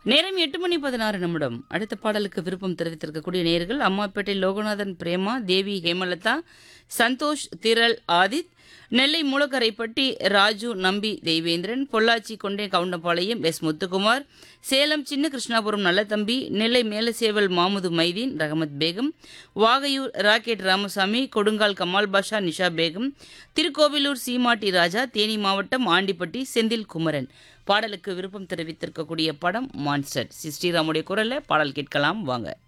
நேரம் எட்டு மணி பதினாறு நிமிடம் அடுத்த பாடலுக்கு விருப்பம் தெரிவித்திருக்கக்கூடிய நேர்கள் அம்மாப்பேட்டை லோகநாதன் பிரேமா தேவி ஹேமலதா சந்தோஷ் திரள் ஆதித் நெல்லை மூலக்கரைப்பட்டி ராஜு நம்பி தெய்வேந்திரன் பொள்ளாச்சி கொண்டே கவுண்டபாளையம் எஸ் முத்துக்குமார் சேலம் சின்ன கிருஷ்ணாபுரம் நல்லதம்பி நெல்லை மேலசேவல் மாமுது மைதீன் ரஹமத் பேகம் வாகையூர் ராக்கெட் ராமசாமி கொடுங்கால் கமால் பாஷா நிஷா பேகம் திருக்கோவிலூர் சீமாட்டி ராஜா தேனி மாவட்டம் ஆண்டிப்பட்டி செந்தில் குமரன் பாடலுக்கு விருப்பம் தெரிவித்திருக்கக்கூடிய படம் மான்ஸ்டர் சி ஸ்ரீராமுடைய குரல்ல பாடல் கேட்கலாம் வாங்க